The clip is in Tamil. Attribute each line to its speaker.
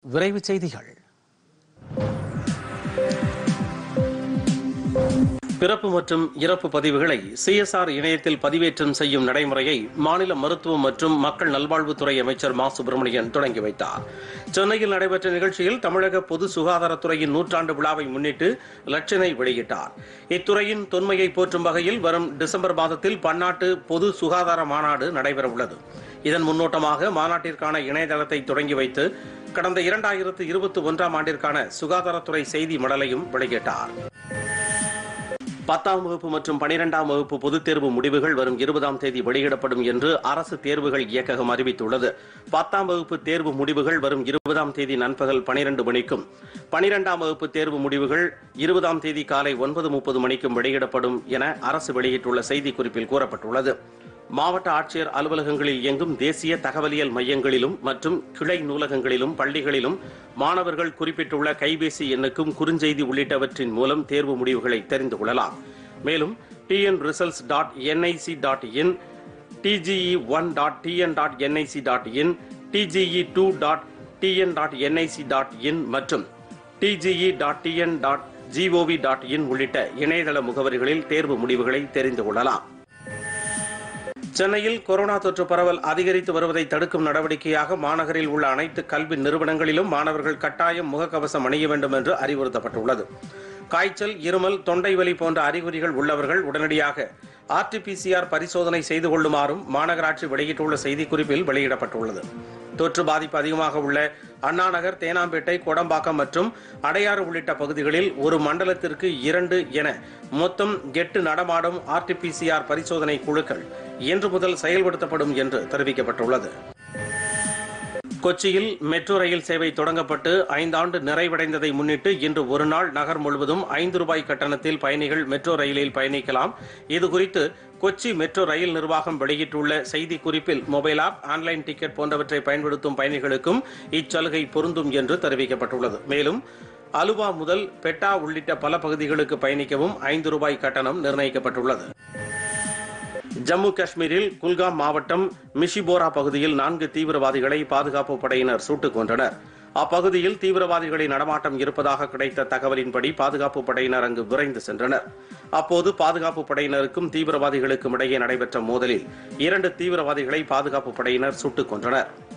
Speaker 1: விரைவுச் செய்திகள் பிறப்பு மற்றும் இறப்பு பதிவுகளை சிஎஸ்ஆர் இணையத்தில் பதிவேற்றம் செய்யும் நடைமுறையை மாநில மருத்துவம் மற்றும் மக்கள் நல்வாழ்வுத்துறை அமைச்சர் மா சுப்பிரமணியன் தொடங்கி வைத்தார் சென்னையில் நடைபெற்ற நிகழ்ச்சியில் தமிழக பொது சுகாதாரத்துறையின் நூற்றாண்டு விழாவை முன்னிட்டு லட்சணை வெளியிட்டார் இத்துறையின் தொன்மையை போற்றும் வகையில் வரும் டிசம்பர் மாதத்தில் பன்னாட்டு பொது சுகாதார மாநாடு நடைபெறவுள்ளது இதன் முன்னோட்டமாக மாநாட்டிற்கான இணையதளத்தை தொடங்கி வைத்து கடந்த இரண்டாயிரத்து இருபத்தி ஒன்றாம் ஆண்டிற்கான சுகாதாரத்துறை செய்தி மடலையும் வெளியிட்டார் பத்தாம் வகுப்பு மற்றும் பனிரெண்டாம் வகுப்பு பொதுத் தேர்வு முடிவுகள் வரும் இருபதாம் தேதி வெளியிடப்படும் என்று அரசு தேர்வுகள் இயக்ககம் அறிவித்துள்ளது பத்தாம் வகுப்பு தேர்வு முடிவுகள் வரும் இருபதாம் தேதி நண்பகல் பனிரெண்டு மணிக்கும் பனிரெண்டாம் வகுப்பு தேர்வு முடிவுகள் இருபதாம் தேதி காலை ஒன்பது முப்பது மணிக்கும் வெளியிடப்படும் என அரசு வெளியிட்டுள்ள செய்திக்குறிப்பில் கூறப்பட்டுள்ளது மாவட்ட ஆட்சியர் அலுவலகங்களில் இயங்கும் தேசிய தகவலியல் மையங்களிலும் மற்றும் கிளை நூலகங்களிலும் பள்ளிகளிலும் மாணவர்கள் குறிப்பிட்டுள்ள கைபேசி எண்ணுக்கும் குறுஞ்செய்தி உள்ளிட்டவற்றின் மூலம் தேர்வு முடிவுகளை தெரிந்து கொள்ளலாம் மேலும் TN results dot NIC dot in DGE one dot TN dot NIC dot in DGE two dot TN dot NIC dot in மற்றும் DGE dot TN dot gov dot in உள்ளிட்ட இணையதள முகவரிகளில் தேர்வு முடிவுகளை தெரிந்து கொள்ளலாம் சென்னையில் கொரோனா தொற்று பரவல் அதிகரித்து வருவதை தடுக்கும் நடவடிக்கையாக மாநகரில் உள்ள அனைத்து கல்வி நிறுவனங்களிலும் மாணவர்கள் கட்டாயம் முகக்கவசம் அணிய வேண்டும் என்று அறிவுறுத்தப்பட்டுள்ளது காய்ச்சல் இருமல் தொண்டை வலி போன்ற அறிகுறிகள் உள்ளவர்கள் உடனடியாக ஆர்டிபிசிஆர் பரிசோதனை செய்து கொள்ளுமாறும் மாநகராட்சி வெளியிட்டுள்ள செய்திக்குறிப்பில் வெளியிடப்பட்டுள்ளது தொற்று பாதிப்பு அதிகமாக உள்ள அண்ணாநகர் தேனாம்பேட்டை கோடம்பாக்கம் மற்றும் அடையாறு உள்ளிட்ட பகுதிகளில் ஒரு மண்டலத்திற்கு இரண்டு என மொத்தம் எட்டு நடமாடும் ஆர்டிபிசிஆர் பரிசோதனை குழுக்கள் இன்று முதல் செயல்படுத்தப்படும் என்று தெரிவிக்கப்பட்டுள்ளது கொச்சியில் மெட்ரோ ரயில் சேவை தொடங்கப்பட்டு ஐந்தாண்டு நிறைவடைந்ததை முன்னிட்டு இன்று ஒரு நாள் நகர் முழுவதும் ஐந்து ரூபாய் கட்டணத்தில் பயணிகள் மெட்ரோ ரயிலில் பயணிக்கலாம் இதுகுறித்து கொச்சி மெட்ரோ ரயில் நிர்வாகம் வெளியிட்டுள்ள செய்தி குறிப்பில் மொபைல் ஆப் ஆன்லைன் டிக்கெட் போன்றவற்றை பயன்படுத்தும் பயணிகளுக்கும் இச்சலுகை பொருந்தும் என்று தெரிவிக்கப்பட்டுள்ளது மேலும் அலுவா முதல் பெட்டா உள்ளிட்ட பல பகுதிகளுக்கு பயணிக்கவும் ஐந்து ரூபாய் கட்டணம் நிர்ணயிக்கப்பட்டுள்ளது ஜம்மு காஷ்மீரில் குல்காம் மாவட்டம் மிஷிபோரா பகுதியில் நான்கு தீவிரவாதிகளை பாதுகாப்பு படையினர் சுட்டுக் கொன்றனர் அப்பகுதியில் தீவிரவாதிகளின் நடமாட்டம் இருப்பதாக கிடைத்த தகவலின்படி பாதுகாப்பு படையினர் அங்கு விரைந்து சென்றனர் அப்போது பாதுகாப்பு படையினருக்கும் தீவிரவாதிகளுக்கும் இடையே நடைபெற்ற மோதலில் இரண்டு தீவிரவாதிகளை பாதுகாப்பு படையினர் சுட்டுக் கொன்றனர்